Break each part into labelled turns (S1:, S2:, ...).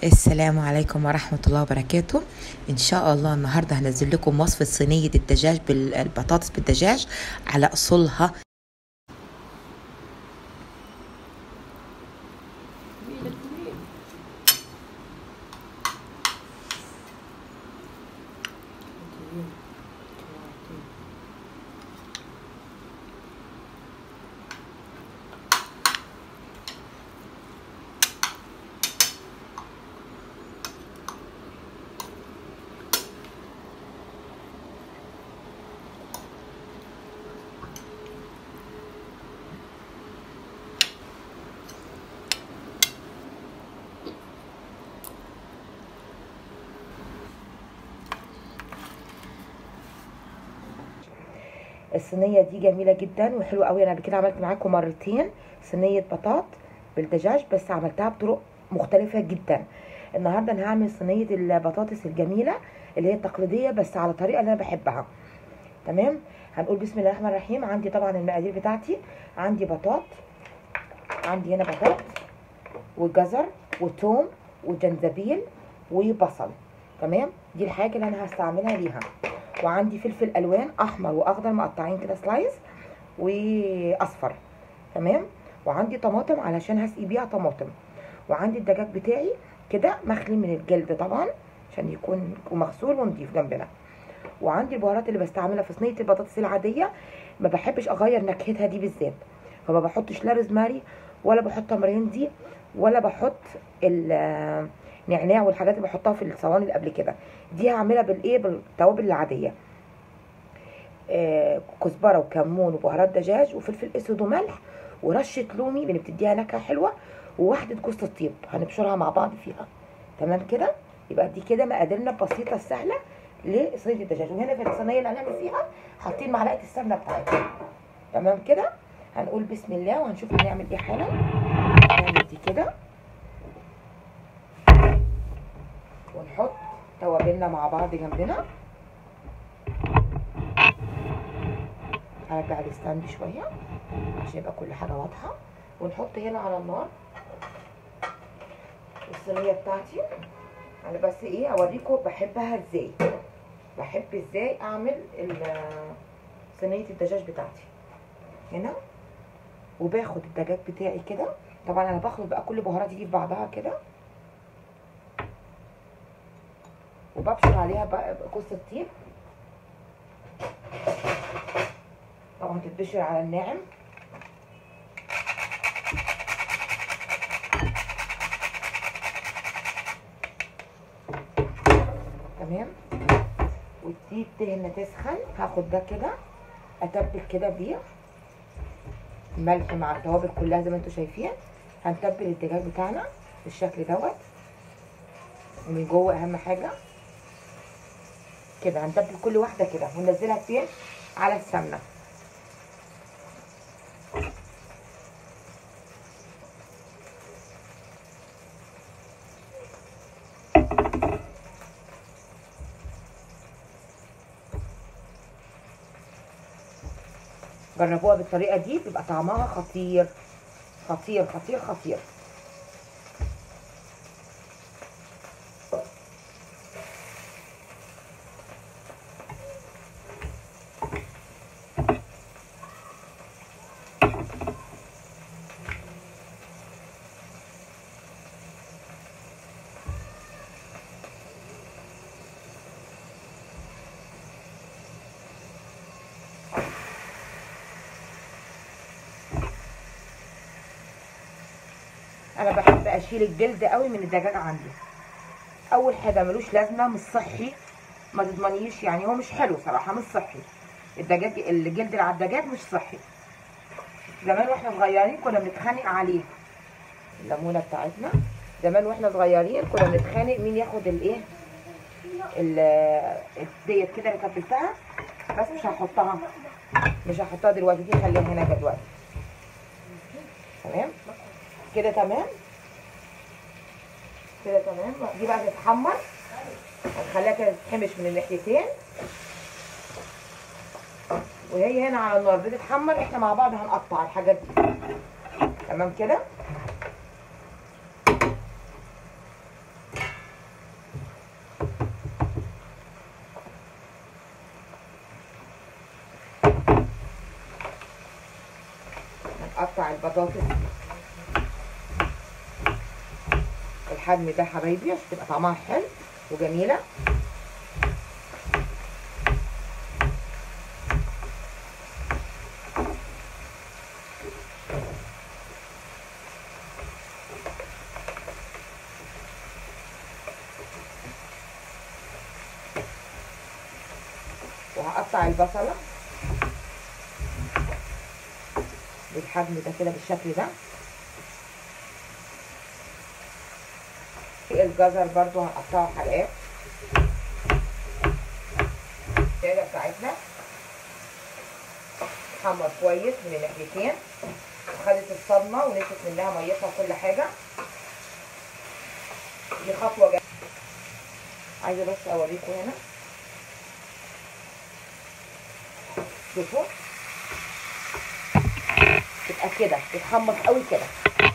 S1: السلام عليكم ورحمة الله وبركاته إن شاء الله النهاردة هنزل لكم وصفة صينية الدجاج بالبطاطس بالدجاج على أصولها الصينيه دي جميله جدا وحلوه قوي انا قبل كده عملت معاكم مرتين صينيه بطاط بالدجاج بس عملتها بطرق مختلفه جدا النهارده انا هعمل صينيه البطاطس الجميله اللي هي التقليديه بس على الطريقه اللي انا بحبها تمام هنقول بسم الله الرحمن الرحيم عندي طبعا المقادير بتاعتي عندي بطاط عندي هنا بطاط وجزر وتوم وجنزبيل وبصل تمام دي الحاجه اللي انا هستعملها ليها وعندي فلفل الوان احمر واخضر مقطعين كده سلايس واصفر تمام وعندي طماطم علشان هسقي بيها طماطم وعندي الدجاج بتاعي كده مخلي من الجلد طبعا عشان يكون ومغسول ونضيف جنبنا وعندي البهارات اللي بستعملها في صينيه البطاطس العاديه ما بحبش اغير نكهتها دي بالذات فما بحطش لا روزماري ولا بحط تمريندي ولا بحط النعناع والحاجات اللي بحطها في الصواني اللي قبل كده دي هعملها بالايه بالتوابل العاديه آه كزبره وكمون وبهارات دجاج وفلفل اسود وملح ورشه لومي اللي بتديها نكهه حلوه وواحده جوز الطيب هنبشرها مع بعض فيها تمام كده يبقى دي كده مقاديرنا بسيطه سهله لصينيه الدجاج وهنا في الصينيه اللي هنعمل فيها حاطين معلقه السمنه بتاعتنا تمام كده هنقول بسم الله وهنشوف هنعمل ايه حالا نعمل دي كده ونحط توابلنا مع بعض جنبنا هرجع الستاند شويه عشان يبقى كل حاجه واضحه ونحط هنا على النار الصينيه بتاعتي انا بس ايه اوريكم بحبها ازاي بحب ازاي اعمل صينيه الدجاج بتاعتي هنا وباخد الدجاج بتاعي كده طبعا انا باخد بقى كل بهاراتي دي في بعضها كده وببشر عليها بقى جوز الطيب طبعا تتبشر على الناعم تمام وتسيب دهنة تسخن هاخد ده كده اتبل كده بيه ملح مع التوابل كلها زي ما انتم شايفين هنتبل الدجاج بتاعنا بالشكل دوت ومن جوه اهم حاجه كده هنتبل كل واحده كده وننزلها فين على السمنه جربوها بالطريقه دي بيبقى طعمها خطير خطير خطير خطير انا بحب اشيل الجلد قوي من الدجاج عندي اول حاجه ملوش لازمه مش صحي ما تضمنيش يعني هو مش حلو صراحه مش صحي الدجاج الجلد اللي على الدجاج مش صحي زمان واحنا صغيرين كنا بنتخانق عليه الليمونه بتاعتنا زمان واحنا صغيرين كنا بنتخانق مين ياخد الايه ديت كده اللي تبلتها بس مش هحطها مش هحطها دلوقتي دي خليها هنا دلوقتي تمام كده تمام كده تمام دي بقى تتحمر هنخليها كده تتحمش من الناحيتين وهي هنا على النار بتتحمر احنا مع بعض هنقطع الحاجات دي تمام كده هقطع البطاطس الحجم ده حبايبي عشان تبقى طعمها حلو وجميله وهقطع البصله بالحجم ده كده بالشكل ده الجزر برضو هنقطعه حلقات الشارع بتاعتنا تحمر كويس من الناحيتين وخدت الصدمه ونشفت منها ميتها وكل حاجه دي خطوه جايه عايزه بس اوريكم هنا شوفوا تبقى كده تتحمر قوي كده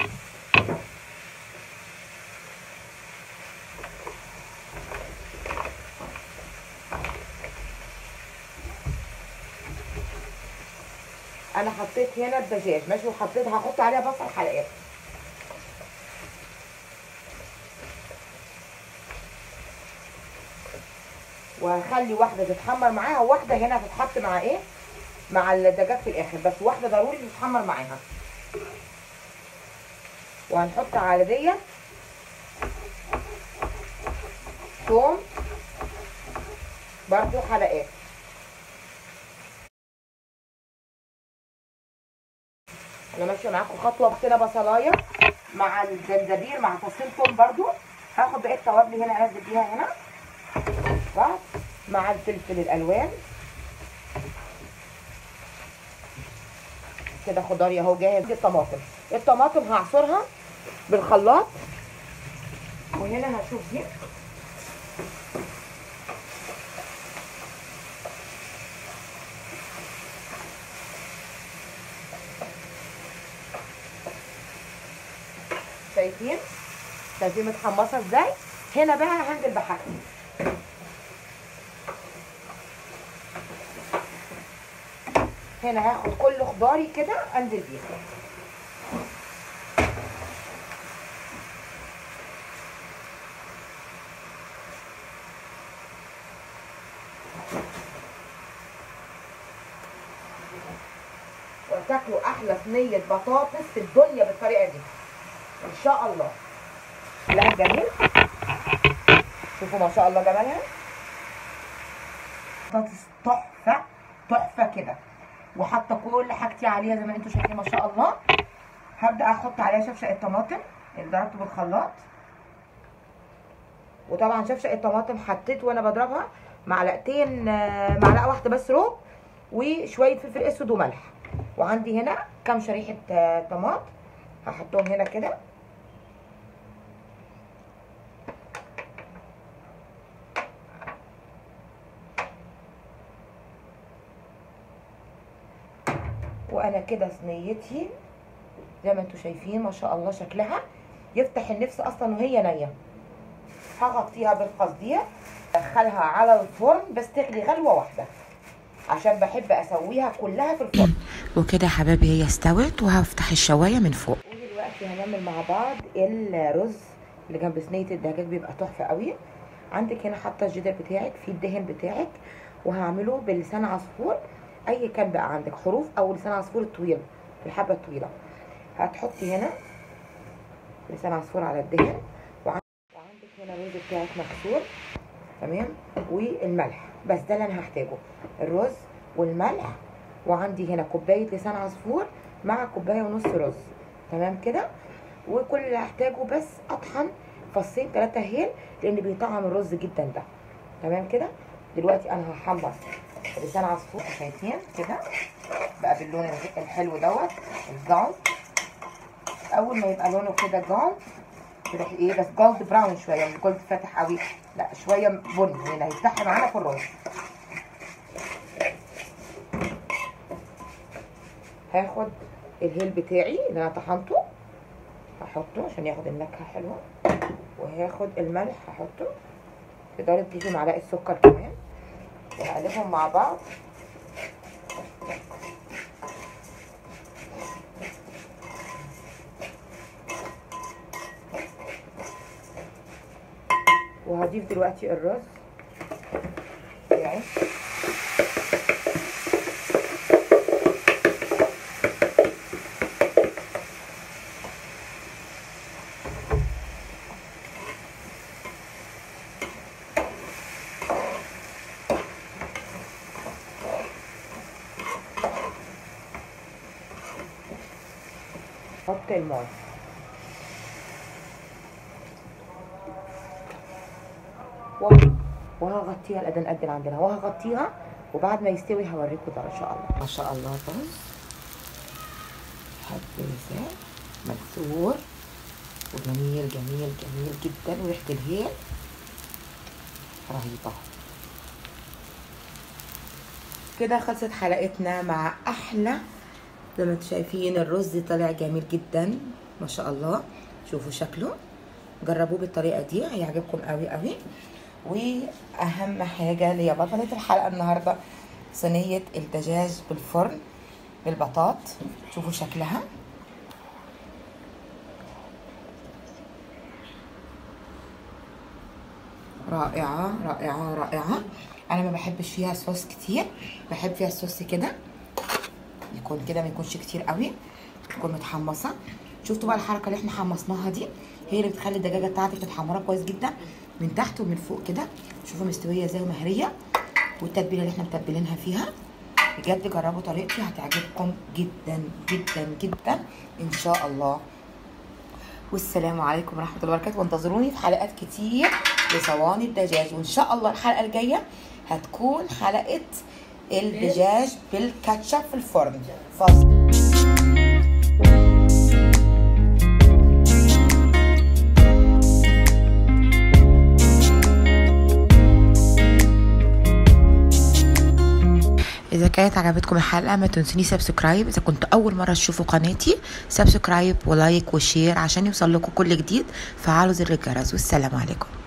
S1: انا حطيت هنا الدجاج ماشي وحطيت هحط عليها بصل حلقات وهخلي واحده تتحمر معاها وواحده هنا هتتحط مع ايه مع الدجاج في الاخر بس واحده ضروري تتحمر معاها وهنحط على دي توم برضو حلقات انا ماشيه معاكم خطوه كده بصلايه مع الجنزبيل مع فصين توم برضو هاخد بقيه توابلي هنا انزل بيها هنا بعد مع الفلفل الالوان كده خضاري اهو جاهز الطماطم الطماطم هعصرها بالخلاط وهنا هشوف دي شايفين شايفين متحمصه ازاي هنا بقى هنزل بحاجتي هنا هاخد كل خضاري كده انزل بيه وتاكلوا احلى صينيه بطاطس في الدنيا بالطريقه دي ان شاء الله لها جميل شوفوا ما شاء الله جمالها بطاطس تحفه تحفه كده وحاطه كل حاجتي عليها زي ما انتم شايفين ما شاء الله هبدا احط عليها شفشق الطماطم اللي ضربته بالخلاط وطبعا شفشق الطماطم حطيت وانا بضربها معلقتين معلقه واحده بس روب وشويه فلفل اسود وملح وعندي هنا كام شريحه طماط هحطهم هنا كده وانا كده صينيتي زي ما انتم شايفين ما شاء الله شكلها يفتح النفس اصلا وهي نيه هغطيها بالقصدير ادخلها على الفرن بس تغلي غلوه واحده عشان بحب اسويها كلها في الفرن
S2: وكده يا حبايبي هي استوت وهفتح الشوايه من فوق
S1: ودلوقتي هنعمل مع بعض الرز اللي جنب صينيه الدجاج بيبقى تحفه قوي عندك هنا حاطه الجدر بتاعك فيه الدهن بتاعك وهعمله بلسان عصفور اي كان بقى عندك حروف او لسان عصفور الطويل الحبه الطويله هتحطي هنا لسان عصفور على الدهن وعندك هنا الرز بتاعك مغسول تمام والملح بس ده اللي انا هحتاجه الرز والملح وعندي هنا كوبايه لسان عصفور مع كوبايه ونص رز تمام كده وكل اللي هحتاجه بس اطحن فصين ثلاثه هيل لان بيطعم الرز جدا ده تمام كده دلوقتي انا هحمر لسان عصفور شايفين كده بقى باللون الحلو دوت الجولد اول ما يبقى لونه كده جولد تروحي ايه بس جولد براون شويه مش جولد فاتح قوي لا شويه بني هنا هيفتح معانا في الرز هاخد الهيل بتاعي اللي انا طحنته هحطه عشان ياخد النكهه حلوه وهاخد الملح هحطه تقدري تضيفي معلقه سكر كمان وهقلبهم مع بعض وهضيف دلوقتي الرز بتاعي حط الماء وه- وهغطيها الأذان قد عندنا وهغطيها وبعد ما يستوي هوريكم ده ان شاء الله ما شاء الله رز حب لسان منثور وجميل جميل جميل جدا وريحة الهيل رهيبة كده خلصت حلقتنا مع أحلى زي ما انتم شايفين الرز طلع جميل جدا ما شاء الله شوفوا شكله جربوه بالطريقه دي هيعجبكم قوي قوي واهم حاجه اللي هي بطله الحلقه النهارده صينيه الدجاج بالفرن بالبطاط شوفوا شكلها رائعه رائعه رائعه انا ما بحبش فيها صوص كتير بحب فيها الصوص كده يكون كده ما يكونش كتير قوي تكون متحمصه شفتوا بقى الحركه اللي احنا حمصناها دي هي اللي بتخلي الدجاجه بتاعتك متحمره كويس جدا من تحت ومن فوق كده شوفوا مستويه ازاي ومهريه والتتبيله اللي احنا متبلينها فيها بجد جربوا طريقتي هتعجبكم جدا جدا جدا ان شاء الله والسلام عليكم ورحمه الله وبركاته وانتظروني في حلقات كتير لصواني الدجاج وان شاء الله الحلقه الجايه هتكون حلقه الدجاج بالكاتشب في الفرن فاصل
S2: إذا كانت عجبتكم الحلقة ما تنسوني سبسكرايب إذا كنت أول مرة تشوفوا قناتي سبسكرايب ولايك وشير عشان يوصل لكم كل جديد فعلوا زر الجرس والسلام عليكم